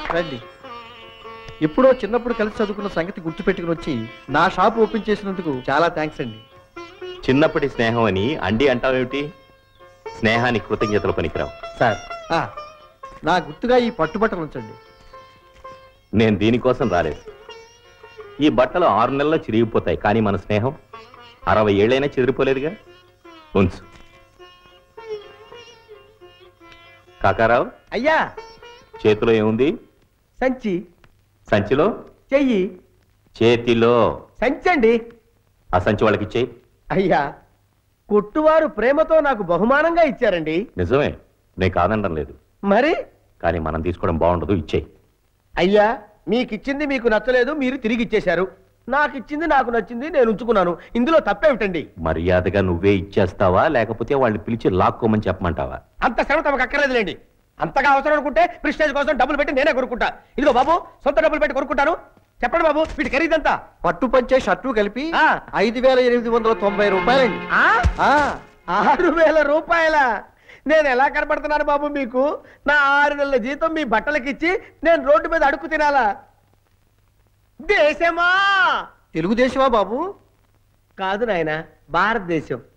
రండి ఎప్పుడో చిన్నప్పుడు కలిసి చదువుకున్న సంగతి గుర్తుపెట్టుకుని వచ్చి నా షాప్ ఓపెన్ చేసినందుకు చాలా థ్యాంక్స్ అండి చిన్నప్పటి స్నేహం అని అండి అంటావేమిటి స్నేహానికి కృతజ్ఞతలు పనికిరావు సార్ ఆ, నా గుర్తుగా ఈ పట్టుబట్టలు ఉంచండి నేను దీనికోసం రాలేదు ఈ బట్టలు ఆరు నెలల్లో చిరిగిపోతాయి కానీ మన స్నేహం అరవై ఏళ్ళైనా చెదిరిపోలేదుగా ఉంచు కాకారావు అయ్యా చేతిలో ఏముంది సంచి సంచిలో చెయ్యి చేతిలో సంచండి ఆ సంచి వాళ్ళకి ఇచ్చేయి అయ్యా కొట్టువారు ప్రేమతో నాకు బహుమానంగా ఇచ్చారండి నిజమే నేను కాదనడం లేదు మరి కానీ మనం తీసుకోవడం బాగుండదు ఇచ్చేయి అయ్యా మీకిచ్చింది మీకు నచ్చలేదు మీరు తిరిగి ఇచ్చేశారు నాకు ఇచ్చింది నాకు నచ్చింది నేను ఉంచుకున్నాను ఇందులో తప్పేమిటండి మర్యాదగా నువ్వే ఇచ్చేస్తావా లేకపోతే వాళ్ళని పిలిచి లాక్కోమని చెప్పమంటావా అంత శ్రమ తమకు అక్కర్లేదులేండి అంతగా అవసరం అనుకుంటే ప్రిస్టేజ్ కోసం డబ్బులు పెట్టి నేనే కొనుక్కుంటా ఇదిగో బాబు సొంత డబ్బులు పెట్టి కొనుక్కుంటాను చెప్పండి బాబు వీటి ఖరీదంతా పట్టు పంచే షర్టు కలిపి ఆ. ఐదు వేల ఎనిమిది వందల తొంభై రూపాయలండి ఆ? ఆ, ఆరు వేల రూపాయల నేను ఎలా కనపడుతున్నాను బాబు మీకు నా ఆరు నెలల జీతం మీ బట్టలకిచ్చి నేను రోడ్డు మీద అడుక్కు తినాలా దేశమా తెలుగుదేశమా బాబు కాదు నాయన భారతదేశం